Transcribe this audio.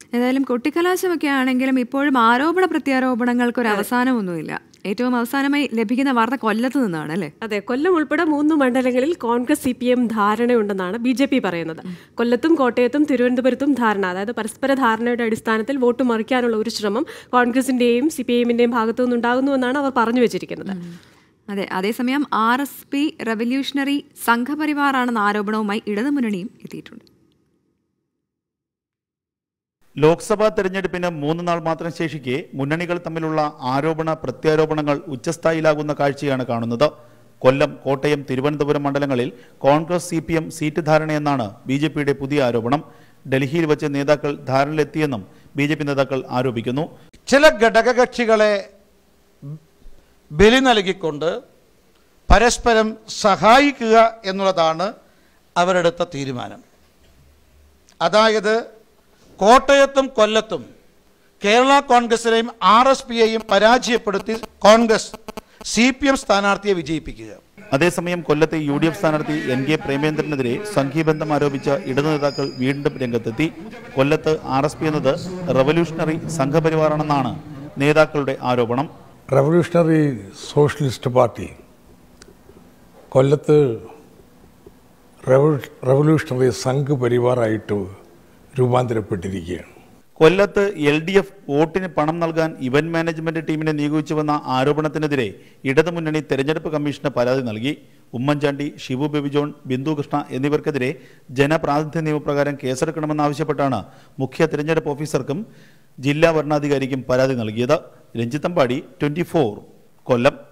ഏതായാലും കൊട്ടിക്കലാശമൊക്കെ ആണെങ്കിലും ഇപ്പോഴും ആരോപണ പ്രത്യാരോപണങ്ങൾക്ക് ഒരു അവസാനമൊന്നുമില്ല ഏറ്റവും അവസാനമായി ലഭിക്കുന്ന വാർത്ത കൊല്ലത്ത് നിന്നാണ് അല്ലേ അതെ കൊല്ലം ഉൾപ്പെടെ മൂന്ന് മണ്ഡലങ്ങളിൽ കോൺഗ്രസ് സി പി എം ധാരണയുണ്ടെന്നാണ് ബി ജെ പി പറയുന്നത് കൊല്ലത്തും കോട്ടയത്തും തിരുവനന്തപുരത്തും ധാരണ അതായത് പരസ്പര ധാരണയുടെ അടിസ്ഥാനത്തിൽ വോട്ട് മറിക്കാനുള്ള ഒരു ശ്രമം കോൺഗ്രസിന്റെയും സി പി എമ്മിന്റെയും ഭാഗത്തു നിന്നുണ്ടാകുന്നുവെന്നാണ് അവർ പറഞ്ഞു വെച്ചിരിക്കുന്നത് അതെ അതേസമയം ആർ എസ് പി റവല്യൂഷണറി സംഘപരിവാറാണെന്ന ആരോപണവുമായി ഇടതുമുന്നണിയും എത്തിയിട്ടുണ്ട് ലോക്സഭാ തെരഞ്ഞെടുപ്പിന് മൂന്ന് നാൾ മാത്രം ശേഷിക്കെ മുന്നണികൾ തമ്മിലുള്ള ആരോപണ പ്രത്യാരോപണങ്ങൾ ഉച്ചസ്ഥായിലാകുന്ന കാഴ്ചയാണ് കാണുന്നത് കൊല്ലം കോട്ടയം തിരുവനന്തപുരം മണ്ഡലങ്ങളിൽ Congress C P M seat ധാരണയെന്നാണ് ബി ജെ പിയുടെ പുതിയ ആരോപണം ഡൽഹിയിൽ വെച്ച് നേതാക്കൾ ധാരണയിലെത്തിയെന്നും ബി ജെ പി നേതാക്കൾ ആരോപിക്കുന്നു ചില ഘടകകക്ഷികളെ ബലി നൽകിക്കൊണ്ട് പരസ്പരം സഹായിക്കുക എന്നുള്ളതാണ് അവരെടുത്ത തീരുമാനം അതായത് കോട്ടയത്തും കൊല്ലത്തും കേരള കോൺഗ്രസിനെയും ആർ എസ് പിയെയും പരാജയപ്പെടുത്തി കോൺഗ്രസ് സി പി എം സ്ഥാനാർത്ഥിയെ വിജയിപ്പിക്കുക അതേസമയം കൊല്ലത്തെ യു ഡി എഫ് സ്ഥാനാർത്ഥി എൻ കെ പ്രേമേന്ദ്രനെതിരെ സംഘീബന്ധം ആരോപിച്ച ഇടതു നേതാക്കൾ വീണ്ടും രംഗത്തെത്തി കൊല്ലത്ത് ആർ എസ് പി എന്നത് റവല്യൂഷണറി സംഘപരിവാറാണെന്നാണ് നേതാക്കളുടെ ആരോപണം റവല്യൂഷണറി സോഷ്യലിസ്റ്റ് പാർട്ടി കൊല്ലത്ത് റവല്യൂ- റവല്യൂഷണറി സംഘ് പരിവാറായിട്ട് രൂപാന്തരപ്പെട്ടിരിക്കുകയാണ് കൊല്ലത്ത് എൽ ഡി എഫ് വോട്ടിന് പണം നൽകാൻ ഇവന്റ് മാനേജ്മെന്റ് ടീമിനെ നിയോഗിച്ചുവെന്ന ആരോപണത്തിനെതിരെ ഇടതുമുന്നണി തെരഞ്ഞെടുപ്പ് കമ്മീഷന് പരാതി നൽകി ഉമ്മൻചാണ്ടി ഷിബു ബേബി ജോൺ ബിന്ദു കൃഷ്ണ എന്നിവർക്കെതിരെ ജനപ്രാതിനിധ്യ നിയമപ്രകാരം കേസെടുക്കണമെന്നാവശ്യപ്പെട്ടാണ് മുഖ്യ തെരഞ്ഞെടുപ്പ് ഓഫീസർക്കും ജില്ലാ വരണാധികാരിക്കും പരാതി നൽകിയത് രഞ്ജിത്തമ്പാടി ട്വന്റി കൊല്ലം